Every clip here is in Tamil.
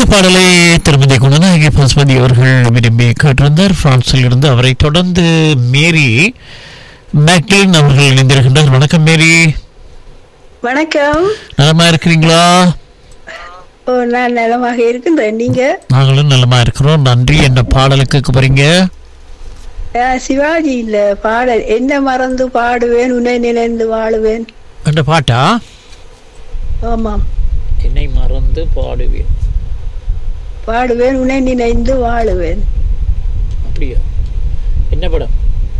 பாடலை திருமதி குணநாயகி பசுபதி அவர்கள் விரும்பி கேட்டிருந்தார் பிரான்சில் இருந்து அவரை தொடர்ந்து மேரி மேக்லின் அவர்கள் இணைந்திருக்கின்றார் வணக்கம் மேரி வணக்கம் நலமா இருக்கிறீங்களா ஓ நான் நலமாக இருக்கின்றேன் நீங்க நாங்களும் நலமா இருக்கிறோம் நன்றி என்ன பாடலுக்கு கேட்க போறீங்க அஹ், சிவாஜி இல்ல பாடல் என்ன மறந்து பாடுவேன் உன்னை நினைந்து வாழுவேன் என்ற பாட்டா ஆமாம் என்னை மறந்து பாடுவேன் பாடுவேன் உன்னை நினைந்து வாழுவேன் அப்படியா என்ன படம்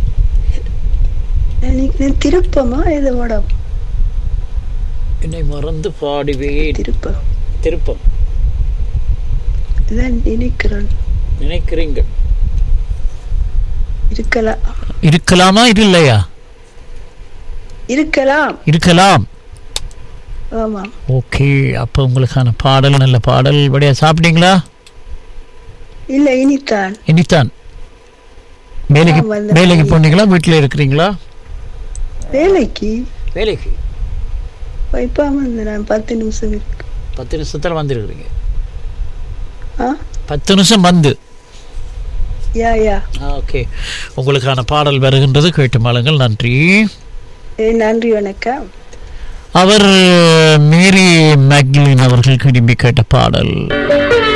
எனக்கு திருப்பமா இது படம் என்னை மறந்து பாடுவேன் திருப்பம் திருப்பம் இதான் நினைக்கிறேன் நினைக்கிறீங்கள் இருக்கலாம் இருக்கலாமா இது இல்லையா இருக்கலாம் இருக்கலாம் ஆமாம் ஓகே அப்போ உங்களுக்கான பாடல் நல்ல பாடல் படியா சாப்பிட்டீங்களா இல்ல இனித்தான் இனித்தான் வேலைக்கு ஆ, வந்தேன். வேலைக்கு போனீங்களா வீட்டில் இருக்கிறீங்களா வேலைக்கு வேலைக்கு இப்ப வந்து நான் பத்து நிமிஷம் இருக்கு பத்து நிமிஷத்தில் வந்துருக்குறீங்க ஆ பத்து நிமிஷம் வந்து யா யா ஓகே உங்களுக்கான பாடல் வருகின்றது கேட்டு மாளுங்கள் நன்றி ஏ, நன்றி வணக்கம் அவர் மேரி மேக்லின் அவர்கள் விரும்பி கேட்ட பாடல்